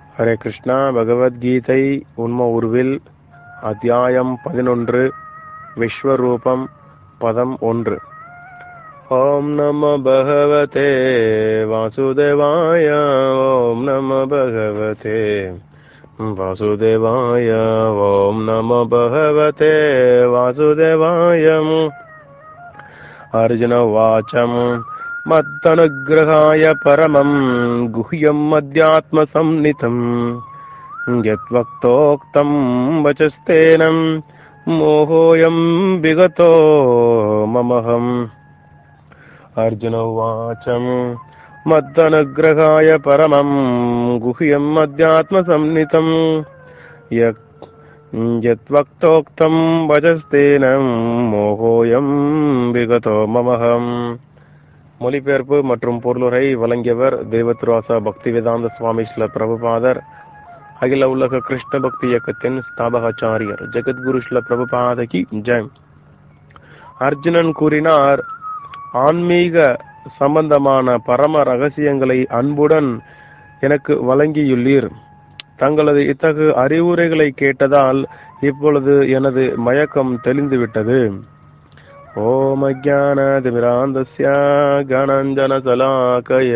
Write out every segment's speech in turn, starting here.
ஹரே கிருஷ்ணா பகவத்கீதை உண்ம உருவில் அத்தியாயம் பதினொன்று விஸ்வரூபம் பதம் ஒன்று ஓம் நம பகவதே வாசுதேவாய ஓம் நம பகவதே வாசுதேவாய ஓம் நம பகவதே வாசுதேவாயம் अर्जुन उवाचम् मत्तनुग्रहाय परमम् गुह्यम् अध्यात्मसंनितम् यद्वक्तोक्तम् वचस्तेन मोहोऽयम् विगतो ममहम् अर्जुन उवाचम् मत्तनुग्रहाय परमम् गुह्यम् अध्यात्मसंनितम् यत् यद्वक्तोक्तम् வஜஸ்தேன மோகோயம் விகதோ மமகம் மொழிபெயர்ப்பு மற்றும் பொருளுரை வழங்கியவர் தேவத்ராசா பக்திவேதாந்த சுவாமி ஸ்ல பிரபுபாதர் அகில உலக கிருஷ்ண பக்தி இயக்கத்தின் ஸ்தாபகாச்சாரியர் ஜெகத்குரு ஸ்ல பிரபுபாதகி ஜெய் அர்ஜுனன் கூறினார் ஆன்மீக சம்பந்தமான பரம ரகசியங்களை அன்புடன் எனக்கு வழங்கியுள்ளீர் தங்களது இத்தகு அறிவுரைகளை கேட்டதால் இப்பொழுது எனது மயக்கம் தெளிந்துவிட்டது ஓம் அஜானதிமிராந்தஸ்ய கணஞ்சன சலாக்கய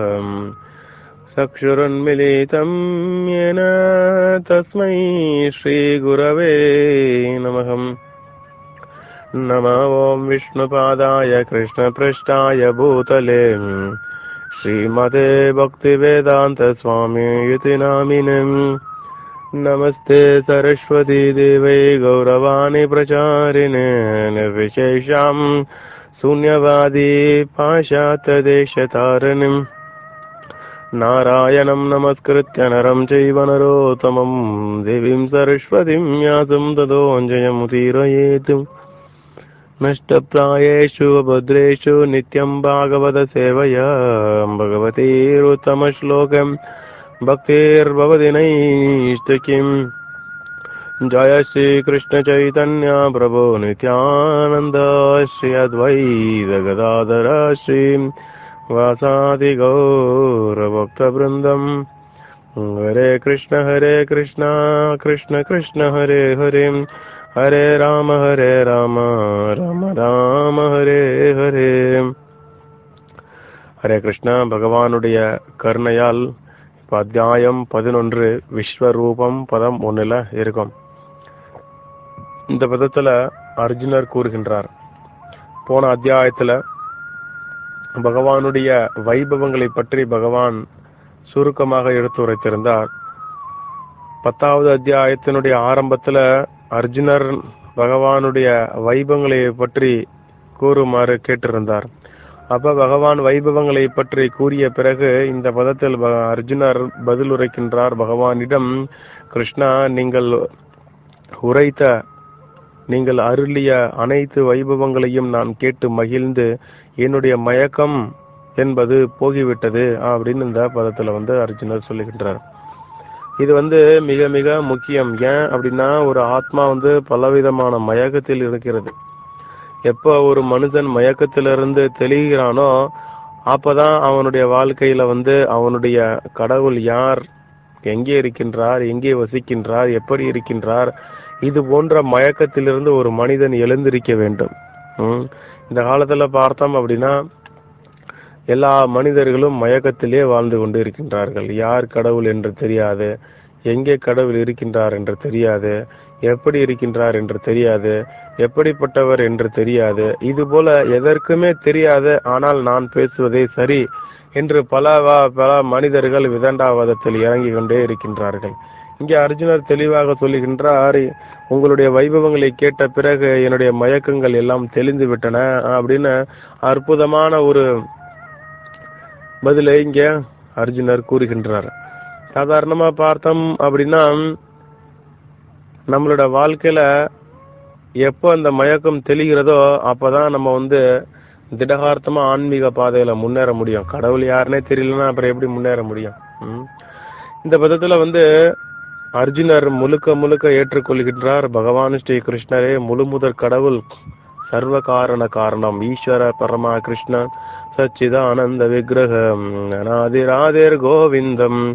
சக்ஷுரன்மிலிதம் येन தஸ்மை ஸ்ரீகுரவே நமகம் नम ॐ विष्णुपादाय कृष्णपृष्ठाय भूतले श्रीमते भक्तिवेदान्तस्वामी इति नामिनम् नमस्ते सरस्वती देवै गौरवाणि प्रचारिणे निर्विशेषाम् शून्यवादी पाशात्यदेशतारिणिम् नारायणम् नमस्कृत्य नरम् चैव नरोत्तमम् देवीम् सरस्वतीम् यासम् ततोऽञ्जयमुदीरयेत् नष्टप्रायेषु भद्रेषु नित्यम् भागवतसेवया भगवतीरुत्तमश्लोकम् भक्तिर्भवति नैष्टिकीम् जय श्रीकृष्णचैतन्य प्रभो नित्यानन्द श्री अद्वैत गदाधर श्री वासादि गौरभक्तवृन्दम् हरे कृष्ण हरे कृष्ण कृष्ण कृष्ण हरे हरे ஹரே ராம ஹரே ராம ராம ராம ஹரே ஹரே ஹரே கிருஷ்ணா பகவானுடைய கருணையால் இப்ப அத்தியாயம் பதினொன்று விஸ்வரூபம் பதம் ஒண்ணுல இருக்கும் இந்த பதத்துல அர்ஜுனர் கூறுகின்றார் போன அத்தியாயத்துல பகவானுடைய வைபவங்களை பற்றி பகவான் சுருக்கமாக எடுத்துரைத்திருந்தார் பத்தாவது அத்தியாயத்தினுடைய ஆரம்பத்துல அர்ஜுனர் பகவானுடைய வைபவங்களை பற்றி கூறுமாறு கேட்டிருந்தார் அப்ப பகவான் வைபவங்களை பற்றி கூறிய பிறகு இந்த பதத்தில் அர்ஜுனர் பதில் உரைக்கின்றார் பகவானிடம் கிருஷ்ணா நீங்கள் உரைத்த நீங்கள் அருளிய அனைத்து வைபவங்களையும் நான் கேட்டு மகிழ்ந்து என்னுடைய மயக்கம் என்பது போகிவிட்டது அப்படின்னு இந்த பதத்துல வந்து அர்ஜுனர் சொல்லுகின்றார் இது வந்து மிக மிக முக்கியம் ஏன் அப்படின்னா ஒரு ஆத்மா வந்து பலவிதமான மயக்கத்தில் இருக்கிறது எப்போ ஒரு மனிதன் மயக்கத்திலிருந்து தெளிகிறானோ அப்பதான் அவனுடைய வாழ்க்கையில வந்து அவனுடைய கடவுள் யார் எங்கே இருக்கின்றார் எங்கே வசிக்கின்றார் எப்படி இருக்கின்றார் இது போன்ற மயக்கத்திலிருந்து ஒரு மனிதன் எழுந்திருக்க வேண்டும் இந்த காலத்துல பார்த்தோம் அப்படின்னா எல்லா மனிதர்களும் மயக்கத்திலே வாழ்ந்து கொண்டு இருக்கின்றார்கள் யார் கடவுள் என்று தெரியாது எங்கே கடவுள் இருக்கின்றார் என்று தெரியாது எப்படி இருக்கின்றார் என்று தெரியாது எப்படிப்பட்டவர் என்று தெரியாது இது போல எதற்குமே தெரியாது ஆனால் நான் பேசுவதே சரி என்று பல பல மனிதர்கள் விதண்டாவாதத்தில் இறங்கி கொண்டே இருக்கின்றார்கள் இங்கே அர்ஜுனர் தெளிவாக சொல்லுகின்றார் உங்களுடைய வைபவங்களை கேட்ட பிறகு என்னுடைய மயக்கங்கள் எல்லாம் தெளிந்து விட்டன அப்படின்னு அற்புதமான ஒரு பதில இங்க அர்ஜுனர் கூறுகின்றார் சாதாரணமா பார்த்தோம் அப்படின்னா நம்மளோட வாழ்க்கையில எப்போ அந்த மயக்கம் தெளிகிறதோ அப்பதான் நம்ம வந்து திடகார்த்தமா ஆன்மீக பாதையில முன்னேற முடியும் கடவுள் யாருன்னே தெரியலன்னா அப்புறம் எப்படி முன்னேற முடியும் இந்த பதத்துல வந்து அர்ஜுனர் முழுக்க முழுக்க ஏற்றுக்கொள்கின்றார் பகவான் ஸ்ரீ கிருஷ்ணரே முழு முதற் கடவுள் சர்வ காரண காரணம் ஈஸ்வர பரமா கிருஷ்ணன் சச்சிதானந்த விக்கிரகம் அநாதிராதிர் கோவிந்தம்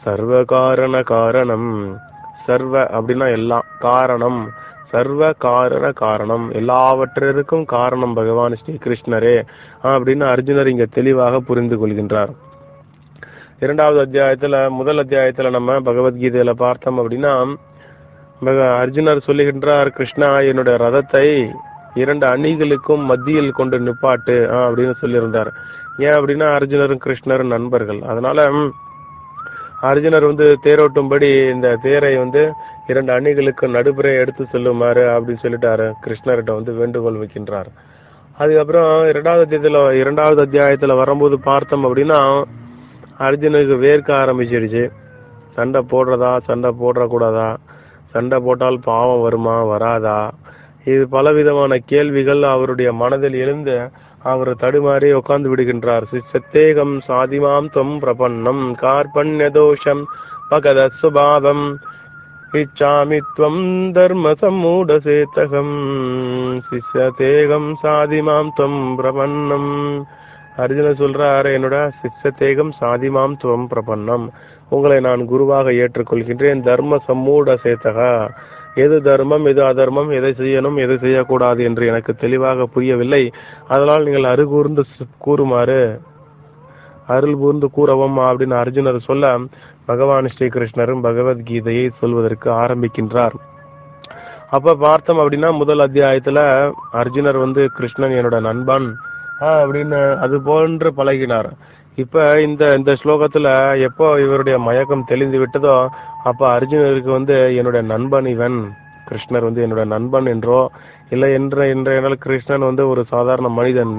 சர்வ காரண காரணம் சர்வ அப்படின்னா எல்லாம் காரணம் சர்வ காரண காரணம் எல்லாவற்றிற்கும் காரணம் பகவான் ஸ்ரீ கிருஷ்ணரே அப்படின்னு அர்ஜுனர் இங்க தெளிவாக புரிந்து கொள்கின்றார் இரண்டாவது அத்தியாயத்துல முதல் அத்தியாயத்துல நம்ம பகவத்கீதையில பார்த்தோம் அப்படின்னா பக- அர்ஜுனர் சொல்லுகின்றார் கிருஷ்ணா என்னுடைய ரதத்தை இரண்டு அணிகளுக்கும் மத்தியில் கொண்டு நிப்பாட்டு ஆஹ் அப்படின்னு சொல்லியிருந்தார் ஏன் அப்படின்னா அர்ஜுனரும் கிருஷ்ணரும் நண்பர்கள் அதனால ம், அர்ஜுனர் வந்து தேரோட்டும்படி இந்த தேரை வந்து இரண்டு அணிகளுக்கு நடுப்புற எடுத்து செல்லுமாறு அப்படின்னு சொல்லிட்டாரு கிருஷ்ணர்கிட்ட வந்து வேண்டுகோள் வைக்கின்றார் அதுக்கப்புறம் இரண்டாவது அத்தியாயத்துல இரண்டாவது அத்தியாயத்துல வரும்போது பார்த்தோம் அப்படின்னா அர்ஜுனுக்கு வேர்க்க ஆரம்பிச்சிடுச்சு சண்டை போடுறதா சண்டை போடக்கூடாதா சண்டை போட்டால் பாவம் வருமா வராதா இது பலவிதமான கேள்விகள் அவருடைய மனதில் எழுந்து அவர் தடுமாறி உட்கார்ந்து விடுகின்றார் சத்தேகம் சாதிமாம் தொம் பிரபன்னம் கார்பண்ய தோஷம் பகத சுபாவம் இச்சாமி துவம் தர்ம சம்மூட சேத்தகம் சிஷ்யதேகம் சாதிமாம் தொம் பிரபன்னம் அர்ஜுன சொல்றாரு என்னோட சிஷ்யதேகம் சாதிமாம் துவம் பிரபன்னம் உங்களை நான் குருவாக ஏற்றுக்கொள்கின்றேன் தர்ம சம்மூட சேத்தகா எது தர்மம் எது அதர்மம் எதை செய்யணும் எதை செய்யக்கூடாது என்று எனக்கு தெளிவாக புரியவில்லை அதனால் நீங்கள் அருகூர்ந்து சு- கூறுமாறு அருள் கூர்ந்து கூறவும் அப்படின்னு அர்ஜுனர் சொல்ல பகவான் ஸ்ரீ கிருஷ்ணரும் பகவத்கீதையை சொல்வதற்கு ஆரம்பிக்கின்றார் அப்ப பார்த்தோம் அப்படின்னா முதல் அத்தியாயத்துல அர்ஜுனர் வந்து கிருஷ்ணன் என்னோட நண்பன் ஆஹ் அப்படின்னு அது போன்று பழகினார் இப்ப இந்த இந்த ஸ்லோகத்துல எப்போ இவருடைய மயக்கம் தெளிந்து விட்டதோ அப்ப அர்ஜுனருக்கு வந்து என்னுடைய நண்பன் இவன் கிருஷ்ணர் வந்து என்னோட நண்பன் என்றோ இல்லை என்ற என்ற கிருஷ்ணன் வந்து ஒரு சாதாரண மனிதன்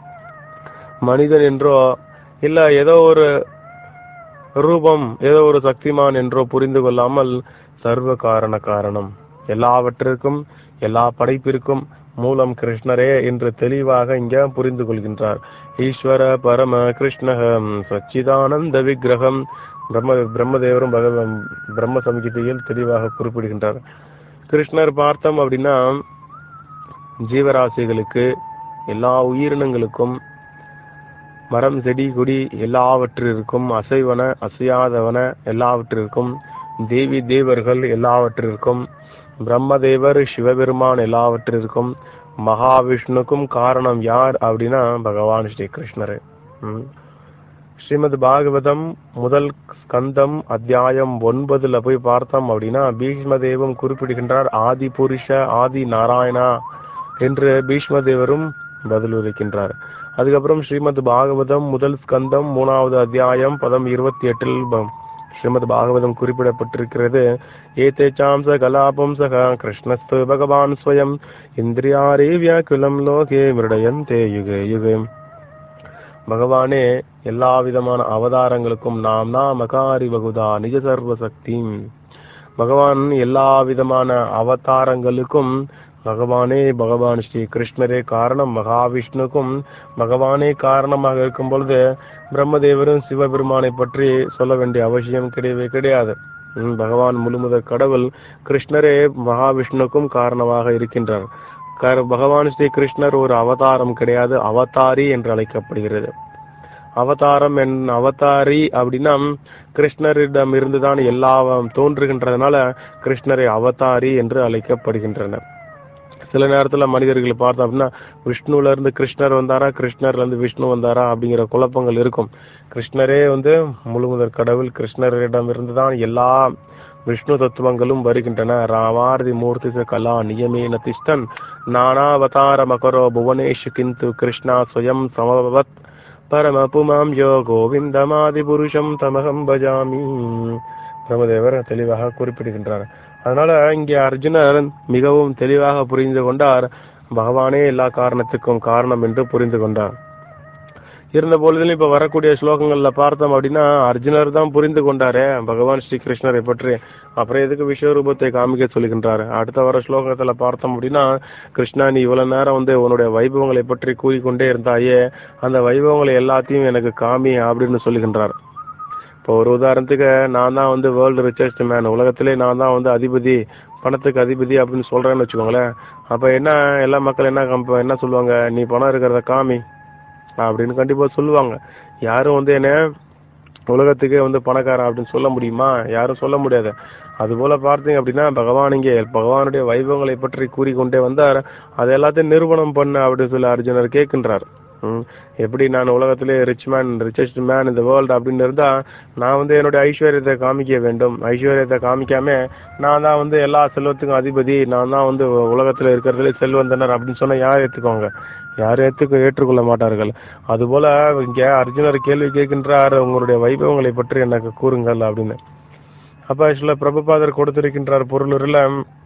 மனிதன் என்றோ இல்ல ஏதோ ஒரு ரூபம் ஏதோ ஒரு சக்திமான் என்றோ புரிந்து கொள்ளாமல் சர்வ காரண காரணம் எல்லாவற்றிற்கும் எல்லா படைப்பிற்கும் மூலம் கிருஷ்ணரே என்று தெளிவாக இங்க புரிந்து கொள்கின்றார் ஈஸ்வர பரம கிருஷ்ணகம் சச்சிதானந்த விக்கிரகம் பிரம்ம பிரம்மதேவரும் பகவன் பிரம்ம சங்கீதையில் தெளிவாக குறிப்பிடுகின்றார் கிருஷ்ணர் பார்த்தோம் அப்படின்னா ஜீவராசிகளுக்கு எல்லா உயிரினங்களுக்கும் மரம் செடி கொடி எல்லாவற்றிற்கும் அசைவன அசையாதவன எல்லாவற்றிற்கும் தேவி தேவர்கள் எல்லாவற்றிற்கும் பிரம்மதேவர் சிவபெருமான் எல்லாவற்றிற்கும் மகாவிஷ்ணுக்கும் காரணம் யார் அப்படின்னா பகவான் ஸ்ரீ கிருஷ்ணர் ஸ்ரீமத் பாகவதம் முதல் ஸ்கந்தம் அத்தியாயம் ஒன்பதுல போய் பார்த்தோம் அப்படின்னா பீஷ்மதேவம் குறிப்பிடுகின்றார் ஆதி புருஷ ஆதி நாராயணா என்று பீஷ்மதேவரும் பதிலுரைக்கின்றார் அதுக்கப்புறம் ஸ்ரீமத் பாகவதம் முதல் ஸ்கந்தம் மூணாவது அத்தியாயம் பதம் இருபத்தி எட்டில் ப- ஸ்ரீமத் பாகவதம் குறிப்பிடப்பட்டிருக்கிறது ஏதேச்சாம்ச கலாபம் சக கிருஷ்ணஸ்து பகவான் ஸ்வயம் இந்திரியாரே வியாக்குலம் லோகே மிருடயந்தே யுகே யுகே பகவானே எல்லா விதமான அவதாரங்களுக்கும் நாம் நாமகாரி பகுதா நிஜ சர்வ சக்தி பகவான் எல்லா விதமான அவதாரங்களுக்கும் பகவானே பகவான் ஸ்ரீ கிருஷ்ணரே காரணம் மகாவிஷ்ணுக்கும் பகவானே காரணமாக இருக்கும் பொழுது பிரம்மதேவரும் சிவபெருமானை பற்றி சொல்ல வேண்டிய அவசியம் கிடையவே கிடையாது ம், பகவான் முழுமுதற் கடவுள் கிருஷ்ணரே மகாவிஷ்ணுக்கும் காரணமாக இருக்கின்றார் கர்- பகவான் ஸ்ரீ கிருஷ்ணர் ஒரு அவதாரம் கிடையாது அவதாரி என்று அழைக்கப்படுகிறது அவதாரம் என் அவதாரி அப்படின்னா கிருஷ்ணரிடம் இருந்துதான் எல்லாம் தோன்றுகின்றதுனால கிருஷ்ணரை அவதாரி என்று அழைக்கப்படுகின்றனர் சில நேரத்துல மனிதர்கள் பார்த்தோம் அப்படின்னா விஷ்ணுல இருந்து கிருஷ்ணர் வந்தாரா கிருஷ்ணர்ல இருந்து விஷ்ணு வந்தாரா அப்படிங்கிற குழப்பங்கள் இருக்கும் கிருஷ்ணரே வந்து முழுமுதற் கடவுள் கிருஷ்ணரிடம் இருந்துதான் எல்லா விஷ்ணு தத்துவங்களும் வருகின்றன ராமார்தி மூர்த்தி ச கலா நியமேன திஷ்டன் நானாவதார மகரோ புவனேஷு கிந்து கிருஷ்ணா ஸ்வயம் சமபவத் பரம புமாம் யோ கோவிந்தமாதி புருஷம் தமகம் பஜாமி பிரம்மதேவர் தெளிவாக குறிப்பிடுகின்றார் அதனால இங்கே அர்ஜுனர் மிகவும் தெளிவாக புரிந்து கொண்டார் பகவானே எல்லா காரணத்துக்கும் காரணம் என்று புரிந்து கொண்டார் இருந்த பொழுதிலும் இப்ப வரக்கூடிய ஸ்லோகங்கள்ல பார்த்தோம் அப்படின்னா அர்ஜுனர் தான் புரிந்து கொண்டாரே பகவான் ஸ்ரீ கிருஷ்ணரை பற்றி அப்புறம் எதுக்கு விஸ்வரூபத்தை காமிக்க சொல்லுகின்றார் அடுத்த வர ஸ்லோகத்துல பார்த்தோம் அப்படின்னா கிருஷ்ணா நீ இவ்வளவு நேரம் வந்து உன்னுடைய வைபவங்களை பற்றி கூறிக்கொண்டே இருந்தாயே அந்த வைபவங்களை எல்லாத்தையும் எனக்கு காமி அப்படின்னு சொல்லுகின்றார் இப்போ ஒரு உதாரணத்துக்கு நான் தான் வந்து வேர்ல்டு ரிச்சஸ்ட் மேன் உலகத்திலே நான் தான் வந்து அதிபதி பணத்துக்கு அதிபதி அப்படின்னு சொல்றேன்னு வச்சுக்கோங்களேன் அப்ப என்ன எல்லா மக்கள் என்ன கம்ப- என்ன சொல்லுவாங்க நீ பணம் இருக்கிறத காமி அப்படின்னு கண்டிப்பா சொல்லுவாங்க யாரும் வந்து என்ன உலகத்துக்கே வந்து பணக்காரன் அப்படின்னு சொல்ல முடியுமா யாரும் சொல்ல முடியாது அது போல பார்த்தீங்க அப்படின்னா பகவான் இங்கே பகவானுடைய வைபவங்களை பற்றி கூறிக்கொண்டே வந்தார் அது எல்லாத்தையும் நிரூபணம் பண்ண அப்படின்னு சொல்லி அர்ஜுனர் கேட்கின்றார் ம், எப்படி நான் உலகத்திலே ரிச் மேன் ரிச்சஸ்ட் மேன் இந்த வேர்ல்டு அப்படின்னு இருந்தா நான் வந்து என்னுடைய ஐஸ்வர்யத்தை காமிக்க வேண்டும் ஐஸ்வர்யத்தை காமிக்காம நான் தான் வந்து எல்லா செல்வத்துக்கும் அதிபதி நான் தான் வந்து உலகத்துல இருக்கிறதுல செல்வந்தனர் அப்படின்னு சொன்னா யார் ஏத்துக்கோங்க யாரும் ஏத்துக்க ஏற்றுக்கொள்ள மாட்டார்கள் அதுபோல இங்க அர்ஜுனர் கேள்வி கேட்கின்றார் உங்களுடைய வைபவங்களை பற்றி எனக்கு கூறுங்கள் அப்படின்னு அப்ப சில பிரபுபாதர் கொடுத்திருக்கின்றார் பொருளுரில்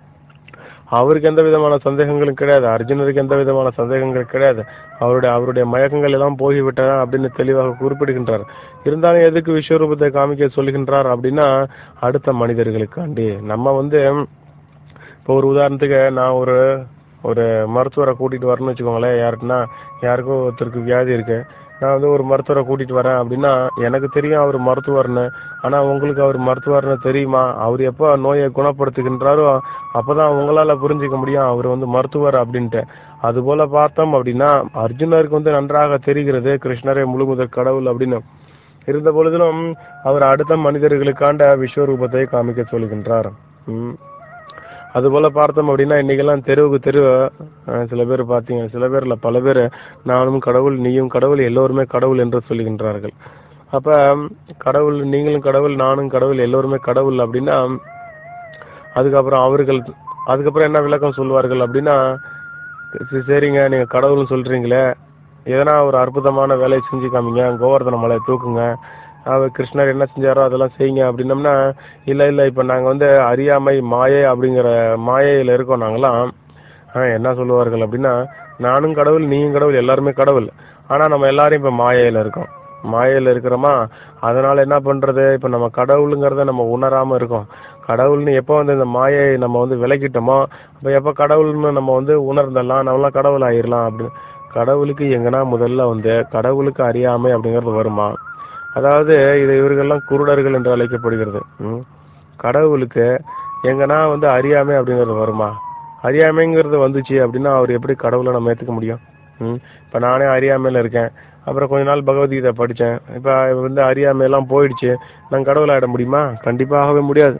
அவருக்கு எந்த விதமான சந்தேகங்களும் கிடையாது அர்ஜுனருக்கு எந்த விதமான சந்தேகங்கள் கிடையாது அவருடைய அவருடைய மயக்கங்கள் எல்லாம் போய்விட்டன அப்படின்னு தெளிவாக குறிப்பிடுகின்றார் இருந்தாலும் எதுக்கு விஸ்வரூபத்தை காமிக்க சொல்கின்றார் அப்படின்னா அடுத்த மனிதர்களுக்காண்டி நம்ம வந்து இப்போ ஒரு உதாரணத்துக்கு நான் ஒரு ஒரு மருத்துவரை கூட்டிட்டு வரணும்னு வச்சுக்கோங்களேன் யாருக்குன்னா யாருக்கோ ஒருத்தருக்கு வியாதி இருக்கு நான் வந்து ஒரு மருத்துவரை கூட்டிட்டு வரேன் அப்படின்னா எனக்கு தெரியும் அவர் மருத்துவர்னு ஆனா உங்களுக்கு அவர் மருத்துவர்னு தெரியுமா அவர் எப்போ நோயை குணப்படுத்துகின்றாரோ அப்பதான் உங்களால புரிஞ்சுக்க முடியும் அவர் வந்து மருத்துவர் அப்படின்ட்டு அது போல பார்த்தோம் அப்படின்னா அர்ஜுனருக்கு வந்து நன்றாக தெரிகிறது கிருஷ்ணரே முழுமுதற் கடவுள் அப்படின்னு இருந்த பொழுதிலும் அவர் அடுத்த மனிதர்களுக்காண்ட விஸ்வரூபத்தை காமிக்க சொல்கின்றார் உம் அது போல பார்த்தோம் அப்படின்னா இன்னைக்கெல்லாம் தெருவுக்கு தெரு அஹ், சில பேர் பாத்தீங்க சில பேர்ல பல பேர் நானும் கடவுள் நீயும் கடவுள் எல்லோருமே கடவுள் என்று சொல்லுகின்றார்கள் அப்ப கடவுள் நீங்களும் கடவுள் நானும் கடவுள் எல்லோருமே கடவுள் அப்படின்னா அதுக்கப்புறம் அவர்கள் அதுக்கப்புறம் என்ன விளக்கம் சொல்லுவார்கள் அப்படின்னா சரி, சரிங்க நீங்க கடவுள்னு சொல்றீங்களே எதனா ஒரு அற்புதமான வேலையை செஞ்சு காமிங்க கோவர்தன மலையை தூக்குங்க அவர் கிருஷ்ணர் என்ன செஞ்சாரோ அதெல்லாம் செய்யுங்க அப்படின்னம்னா இல்ல இல்ல இப்ப நாங்க வந்து அறியாமை மாயை அப்படிங்கிற மாயையில இருக்கோம் நாங்களாம் ஆஹ் என்ன சொல்லுவார்கள் அப்படின்னா நானும் கடவுள் நீயும் கடவுள் எல்லாருமே கடவுள் ஆனா நம்ம எல்லாரும் இப்ப மாயையில இருக்கோம் மாயையில இருக்கிறோமா அதனால என்ன பண்றது இப்ப நம்ம கடவுளுங்கிறத நம்ம உணராம இருக்கோம் கடவுள்னு எப்போ வந்து இந்த மாயை நம்ம வந்து விலக்கிட்டோமோ அப்ப எப்ப கடவுள்னு நம்ம வந்து உணர்ந்தலாம் நம்மளாம் கடவுள் ஆயிரலாம் அப்படின்னு கடவுளுக்கு எங்கன்னா முதல்ல வந்து கடவுளுக்கு அறியாமை அப்படிங்கிறது வருமா அதாவது இது இவர்கள்லாம் குருடர்கள் என்று அழைக்கப்படுகிறது ம். கடவுளுக்கு எங்கன்னா வந்து அறியாமை அப்படிங்கிறது வருமா அறியாமைங்கிறது வந்துச்சு அப்படின்னா அவர் எப்படி கடவுளை நம்ம ஏத்துக்க முடியும் ம். இப்ப நானே அறியாமையில இருக்கேன் அப்புறம் கொஞ்ச நாள் பகவத்கீதை படிச்சேன் இப்ப வந்து அறியாமை எல்லாம் போயிடுச்சு நான் கடவுள் ஆயிட முடியுமா கண்டிப்பாகவே முடியாது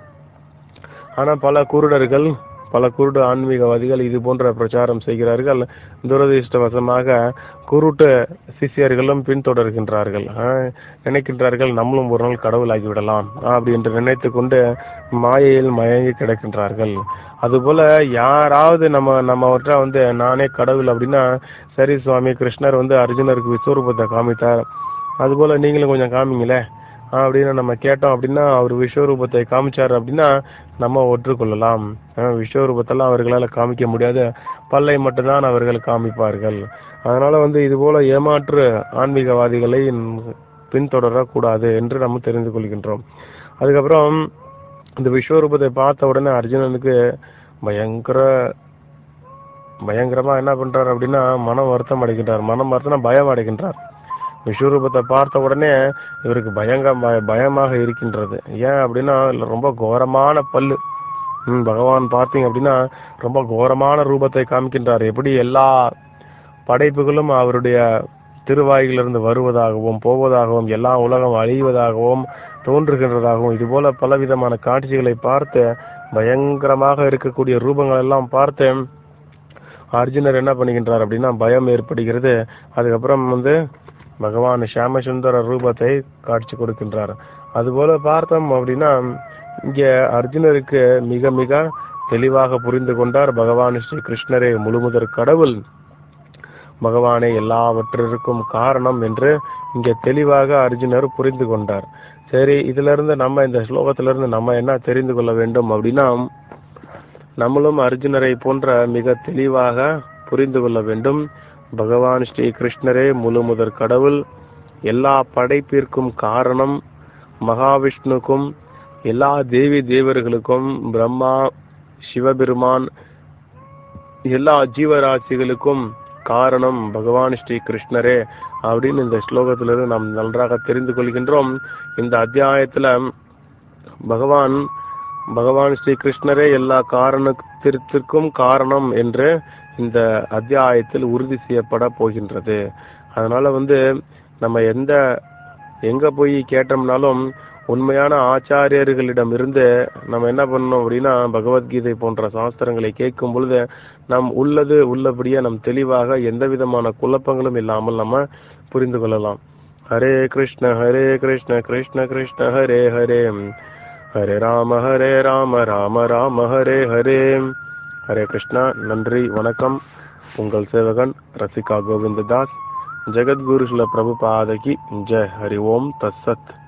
ஆனா பல குருடர்கள் பல குருடு ஆன்மீகவாதிகள் இது போன்ற பிரச்சாரம் செய்கிறார்கள் துரதிருஷ்டவசமாக குருட்டு சிஷியர்களும் பின்தொடர்கின்றார்கள் ஆஹ், நினைக்கின்றார்கள் நம்மளும் ஒரு நாள் கடவுளாகி விடலாம் அப்படி என்று நினைத்து கொண்டு மாயையில் மயங்கி கிடக்கின்றார்கள் அதுபோல யாராவது நம்ம நம்மகிட்ட வந்து நானே கடவுள் அப்படின்னா சரி சுவாமி கிருஷ்ணர் வந்து அர்ஜுனருக்கு விஸ்வரூபத்தை காமித்தார் அதுபோல நீங்களும் கொஞ்சம் காமிங்களே அப்படின்னு நம்ம கேட்டோம் அப்படின்னா அவர் விஸ்வரூபத்தை காமிச்சாரு அப்படின்னா நம்ம ஒற்றுக்கொள்ளலாம் ஆஹ் விஸ்வரூபத்தெல்லாம் அவர்களால காமிக்க முடியாது பல்லை மட்டும்தான் அவர்கள் காமிப்பார்கள் அதனால வந்து இது போல ஏமாற்று ஆன்மீகவாதிகளை பின்தொடரக்கூடாது என்று நம்ம தெரிந்து கொள்கின்றோம் அதுக்கப்புறம் இந்த விஸ்வரூபத்தை பார்த்த உடனே அர்ஜுனனுக்கு பயங்கர பயங்கரமா என்ன பண்றாரு அப்படின்னா மனம் வருத்தம் அடைகின்றார் மனம் வருத்தம் பயம் அடைகின்றார் விஸ்வரூபத்தை பார்த்த உடனே இவருக்கு பயங்க பய- பயமாக இருக்கின்றது ஏன் அப்படின்னா இதுல ரொம்ப கோரமான பல்லு ம், பகவான் பார்த்தீங்க அப்படின்னா ரொம்ப கோரமான ரூபத்தை காமிக்கின்றார் எப்படி எல்லா படைப்புகளும் அவருடைய திருவாயிலிருந்து வருவதாகவும் போவதாகவும் எல்லா உலகம் அழிவதாகவும் தோன்றுகின்றதாகவும் இது போல பலவிதமான காட்சிகளை பார்த்து பயங்கரமாக இருக்கக்கூடிய ரூபங்கள் எல்லாம் பார்த்து அர்ஜுனர் என்ன பண்ணுகின்றார் அப்படின்னா பயம் ஏற்படுகிறது அதுக்கப்புறம் வந்து பகவான் சியாமசுந்தர ரூபத்தை காட்சி கொடுக்கின்றார் அதுபோல பார்த்தோம் அப்படின்னா இங்க அர்ஜுனருக்கு மிக மிக தெளிவாக புரிந்து கொண்டார் பகவான் ஸ்ரீ கிருஷ்ணரே முழுமுதற் கடவுள் பகவானே எல்லாவற்றிற்கும் காரணம் என்று இங்க தெளிவாக அர்ஜுனர் புரிந்து கொண்டார் சரி இதுல இருந்து நம்ம இந்த ஸ்லோகத்துல இருந்து நம்ம என்ன தெரிந்து கொள்ள வேண்டும் அப்படின்னா நம்மளும் அர்ஜுனரை போன்ற மிக தெளிவாக புரிந்து கொள்ள வேண்டும் பகவான் ஸ்ரீ கிருஷ்ணரே முழு முதற் கடவுள் எல்லா படைப்பிற்கும் காரணம் மகாவிஷ்ணுக்கும் எல்லா தேவி தேவர்களுக்கும் பிரம்மா சிவபெருமான் எல்லா ஜீவராசிகளுக்கும் காரணம் பகவான் ஸ்ரீ கிருஷ்ணரே அப்படின்னு இந்த ஸ்லோகத்திலிருந்து நாம் நன்றாக தெரிந்து கொள்கின்றோம் இந்த அத்தியாயத்துல பகவான் பகவான் ஸ்ரீ கிருஷ்ணரே எல்லா காரணத்திற்கும் காரணம் என்று இந்த அத்தியாயத்தில் உறுதி செய்யப்பட போகின்றது அதனால வந்து நம்ம எந்த எங்க போய் கேட்டோம்னாலும் உண்மையான ஆச்சாரியர்களிடம் இருந்து நம்ம என்ன பண்ணணும் அப்படின்னா பகவத்கீதை போன்ற சாஸ்திரங்களை கேட்கும் பொழுது நம் உள்ளது உள்ளபடியே நம் தெளிவாக எந்த விதமான குழப்பங்களும் இல்லாமல் நம்ம புரிந்து கொள்ளலாம் ஹரே கிருஷ்ண ஹரே கிருஷ்ண கிருஷ்ண கிருஷ்ண ஹரே ஹரே ஹரே ராம ஹரே ராம ராம ராம ஹரே ஹரே ஹரே கிருஷ்ணா நன்றி வணக்கம் உங்கள் சேவகன் ரசிகா கோவிந்ததாஸ் ஜெகத்குரு சில பிரபு பாதகி ஜெய் ஹரி ஓம் தத்சத்